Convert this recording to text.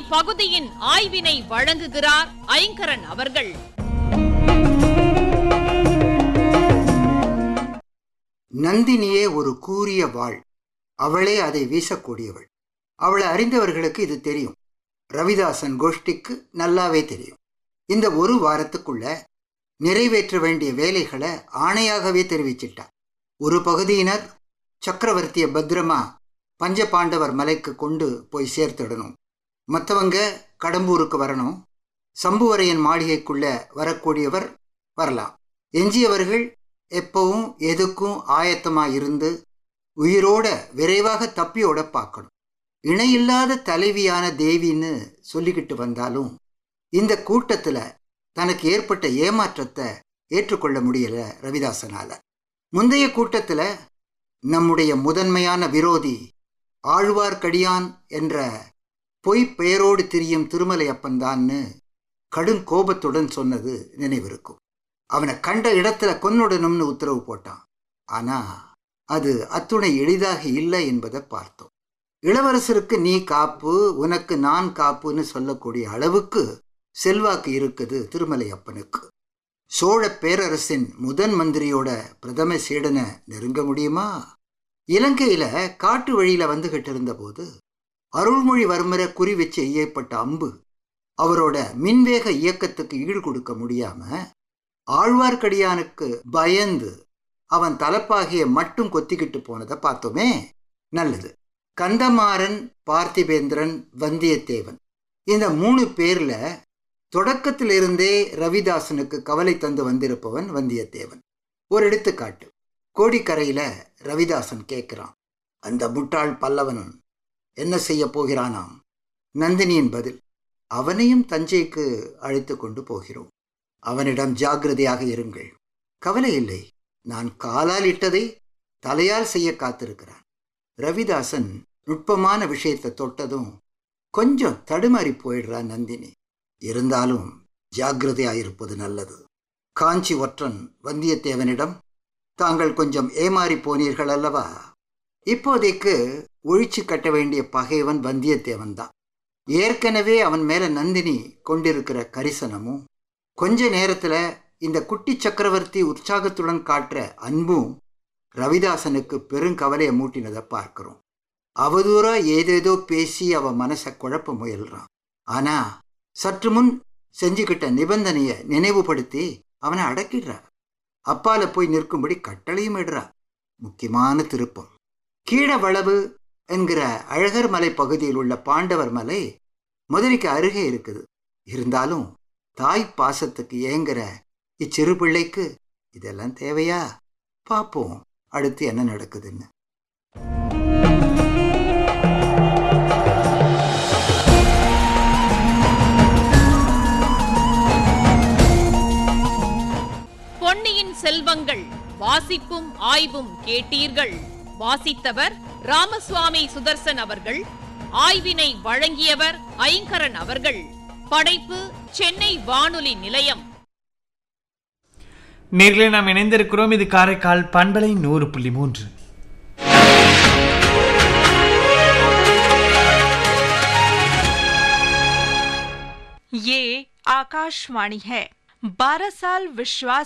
இப்பகுதியின் ஆய்வினை வழங்குகிறார் ஐங்கரன் அவர்கள் நந்தினியே ஒரு கூரிய வாள் அவளே அதை வீசக்கூடியவள் அவளை அறிந்தவர்களுக்கு இது தெரியும் ரவிதாசன் கோஷ்டிக்கு நல்லாவே தெரியும் இந்த ஒரு வாரத்துக்குள்ள நிறைவேற்ற வேண்டிய வேலைகளை ஆணையாகவே தெரிவிச்சிட்டா ஒரு பகுதியினர் சக்கரவர்த்திய பத்திரமா பஞ்சபாண்டவர் மலைக்கு கொண்டு போய் சேர்த்துடணும் மற்றவங்க கடம்பூருக்கு வரணும் சம்புவரையன் மாளிகைக்குள்ள வரக்கூடியவர் வரலாம் எஞ்சியவர்கள் எப்பவும் எதுக்கும் ஆயத்தமா இருந்து உயிரோட விரைவாக தப்பியோட பார்க்கணும் இணையில்லாத தலைவியான தேவின்னு சொல்லிக்கிட்டு வந்தாலும் இந்த கூட்டத்துல தனக்கு ஏற்பட்ட ஏமாற்றத்தை ஏற்றுக்கொள்ள முடியல ரவிதாசனால முந்தைய கூட்டத்துல நம்முடைய முதன்மையான விரோதி ஆழ்வார்க்கடியான் என்ற பொய் பெயரோடு திரியும் திருமலை அப்பன்தான்னு கடும் கோபத்துடன் சொன்னது நினைவிருக்கும் அவனை கண்ட இடத்துல கொன்னுடணும்னு உத்தரவு போட்டான் ஆனா அது அத்துணை எளிதாக இல்லை என்பதை பார்த்தோம் இளவரசருக்கு நீ காப்பு உனக்கு நான் காப்புன்னு சொல்லக்கூடிய அளவுக்கு செல்வாக்கு இருக்குது திருமலை அப்பனுக்கு சோழ பேரரசின் முதன் மந்திரியோட பிரதம சீடனை நெருங்க முடியுமா இலங்கையில காட்டு வழியில வந்துகிட்டு இருந்தபோது அருள்மொழிவர்மரை குறி வச்சு எய்யப்பட்ட அம்பு அவரோட மின்வேக இயக்கத்துக்கு ஈடு கொடுக்க முடியாம ஆழ்வார்க்கடியானுக்கு பயந்து அவன் தலப்பாகிய மட்டும் கொத்திக்கிட்டு போனதை பார்த்தோமே நல்லது கந்தமாறன் பார்த்திபேந்திரன் வந்தியத்தேவன் இந்த மூணு பேர்ல தொடக்கத்திலிருந்தே ரவிதாசனுக்கு கவலை தந்து வந்திருப்பவன் வந்தியத்தேவன் ஒரு எடுத்துக்காட்டு கோடிக்கரையில ரவிதாசன் கேட்கிறான் அந்த முட்டாள் பல்லவன் என்ன செய்ய போகிறானாம் நந்தினியின் பதில் அவனையும் தஞ்சைக்கு அழைத்து கொண்டு போகிறோம் அவனிடம் ஜாக்கிரதையாக இருங்கள் கவலை இல்லை நான் காலால் இட்டதை தலையால் செய்ய காத்திருக்கிறான் ரவிதாசன் நுட்பமான விஷயத்தை தொட்டதும் கொஞ்சம் தடுமாறி போயிடுறா நந்தினி இருந்தாலும் ஜாக்கிரதையாயிருப்பது நல்லது காஞ்சி ஒற்றன் வந்தியத்தேவனிடம் தாங்கள் கொஞ்சம் ஏமாறி போனீர்கள் அல்லவா இப்போதைக்கு ஒழிச்சு கட்ட வேண்டிய பகைவன் வந்தியத்தேவன் தான் ஏற்கனவே அவன் மேல நந்தினி கொண்டிருக்கிற கரிசனமும் கொஞ்ச நேரத்துல இந்த குட்டி சக்கரவர்த்தி உற்சாகத்துடன் காட்டுற அன்பும் ரவிதாசனுக்கு பெருங்கவலையை மூட்டினதை பார்க்கிறோம் அவதூறா ஏதேதோ பேசி அவ மனசை குழப்ப முயல்றான் ஆனா சற்று முன் செஞ்சுக்கிட்ட நிபந்தனைய நினைவுபடுத்தி அவனை அடக்கிடுறா அப்பால போய் நிற்கும்படி கட்டளையும் இடுறா முக்கியமான திருப்பம் கீழவளவு என்கிற அழகர் மலை பகுதியில் உள்ள பாண்டவர் மலை மதுரைக்கு அருகே இருக்குது இருந்தாலும் தாய் பாசத்துக்கு ஏங்குற இச்சிறு பிள்ளைக்கு இதெல்லாம் தேவையா பார்ப்போம் அடுத்து என்ன நடக்குதுன்னு பொன்னியின் செல்வங்கள் வாசிப்பும் ஆய்வும் கேட்டீர்கள் வாசித்தவர் ராமசுவாமி சுதர்சன் அவர்கள் ஆய்வினை வழங்கியவர் ஐங்கரன் அவர்கள் படைப்பு சென்னை வானொலி நிலையம் நேர்களை நாம் இணைந்திருக்கிறோம் இது காரைக்கால் பண்பலை நூறு புள்ளி மூன்று ये आकाशवाणी है 12 साल विश्वास